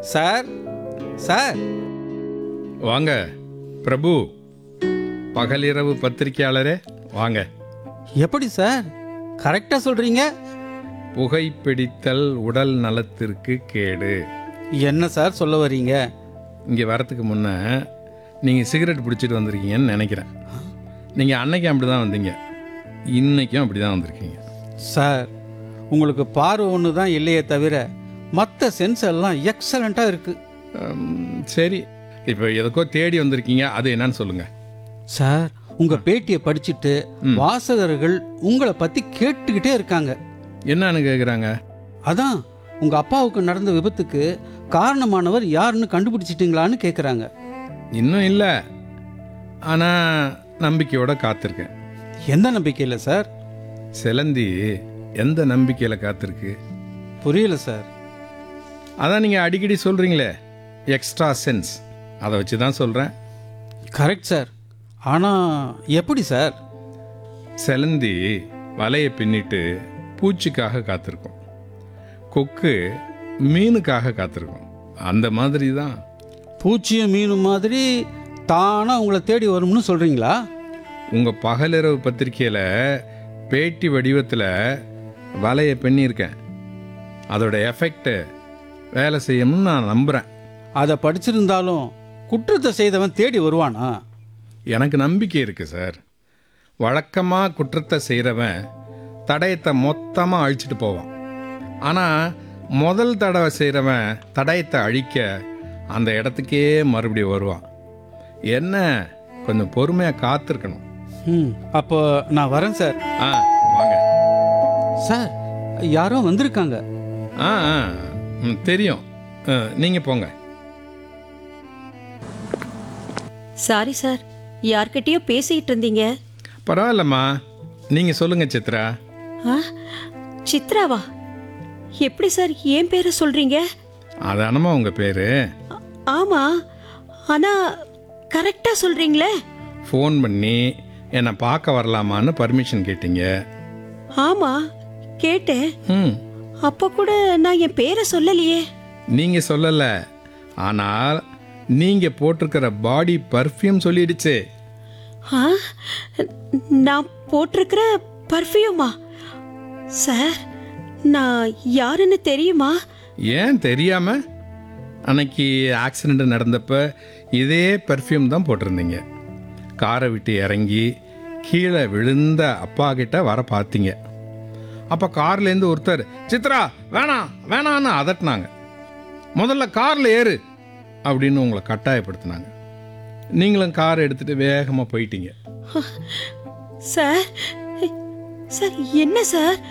sir sir வாங்க பிரபு பகலிரவு பத்திரிக்கையாளரே வாங்க எப்படி சார் கரெக்டாக சொல்கிறீங்க புகைப்பிடித்தல் உடல் நலத்திற்கு கேடு என்ன சார் சொல்ல வர்றீங்க இங்கே வரத்துக்கு முன்ன நீங்கள் சிகரெட் பிடிச்சிட்டு வந்திருக்கீங்கன்னு நினைக்கிறேன் நீங்கள் அன்னைக்கும் அப்படி தான் வந்தீங்க இன்னைக்கும் அப்படி தான் வந்திருக்கீங்க சார் உங்களுக்கு பார்வை ஒன்று தான் இல்லையே தவிர மற்ற சென்ஸ் எல்லாம் எக்ஸலண்ட்டாக இருக்குது ஹம், சரி இப்போ எதுக்கோ தேடி வந்திருக்கீங்க அது என்னன்னு சொல்லுங்கள் சார் உங்கள் பேட்டியை படிச்சுட்டு வாசகர்கள் உங்களை பற்றி கேட்டுக்கிட்டே இருக்காங்க என்னன்னு கேட்குறாங்க அதான் உங்கள் அப்பாவுக்கு நடந்த விபத்துக்கு காரணமானவர் யாருன்னு கண்டுபிடிச்சிட்டிங்களான்னு கேட்குறாங்க இன்னும் இல்லை ஆனால் நம்பிக்கையோட காத்திருக்கேன் எந்த நம்பிக்கையில் சார் சிலந்தி எந்த நம்பிக்கையில் காத்திருக்கு புரியல சார் அதான் நீங்கள் அடிக்கடி சொல்கிறீங்களே எக்ஸ்ட்ரா சென்ஸ் அதை வச்சு தான் சொல்கிறேன் கரெக்ட் சார் ஆனால் எப்படி சார் சிலந்தி வலையை பின்னிட்டு பூச்சிக்காக காத்திருக்கும் கொக்கு மீனுக்காக காத்திருக்கும் அந்த மாதிரி தான் பூச்சியும் மீனும் மாதிரி தானாக உங்களை தேடி வரும்னு சொல்கிறீங்களா உங்கள் பகலிரவு பத்திரிக்கையில் பேட்டி வடிவத்தில் வலையை பின்னியிருக்கேன் அதோட எஃபெக்ட் வேலை செய்யணும்னு நான் நம்புகிறேன் அதை படிச்சிருந்தாலும் குற்றத்தை செய்தவன் தேடி வருவானா எனக்கு நம்பிக்கை இருக்குது சார் வழக்கமாக குற்றத்தை செய்கிறவன் தடயத்தை மொத்தமாக அழிச்சிட்டு போவான் ஆனால் முதல் தடவை செய்கிறவன் தடயத்தை அழிக்க அந்த இடத்துக்கே மறுபடியும் வருவான் என்ன கொஞ்சம் பொறுமையாக காத்திருக்கணும் ம் அப்போ நான் வரேன் சார் ஆ வாங்க சார் யாரோ வந்திருக்காங்க ஆ ஆ ம், தெரியும் நீங்கள் போங்க சாரி சார் யார்கிட்டயோ பேசிக்கிட்டு இருந்தீங்க பரவாயில்லம்மா நீங்கள் சொல்லுங்கள் சித்ரா ஆ சித்ராவா எப்படி சார் ஏன் பேரை சொல்றீங்க அதானம்மா உங்கள் பேர் ஆ- ஆமா ஆனா கரெக்டா சொல்றீங்களே ஃபோன் பண்ணி என்னை பார்க்க வரலாமான்னு பர்மிஷன் கேட்டீங்க ஆமா கேட்டேன் ம் அப்ப கூட நான் என் பேரை சொல்லலையே நீங்க சொல்லல ஆனால் நீங்க போட்டிருக்கிற பாடி பர்ஃப்யூம் சொல்லிடுச்சு ஆ நான் போட்டிருக்கிற பர்ஃப்யூமா சார் நான் யாருன்னு தெரியுமா ஏன் தெரியாம அன்னைக்கு ஆக்சிடெண்ட் நடந்தப்ப இதே பர்ஃப்யூம் தான் போட்டிருந்தீங்க காரை விட்டு இறங்கி கீழே விழுந்த அப்பா கிட்ட வர பார்த்தீங்க அப்போ கார்லேருந்து ஒருத்தர் சித்ரா வேணாம் வேணான்னு அதட்டினாங்க முதல்ல காரில் ஏறு அப்படின்னு உங்களை கட்டாயப்படுத்தினாங்க நீங்களும் கார் எடுத்துட்டு வேகமாக போயிட்டீங்க சார் சார் என்ன சார்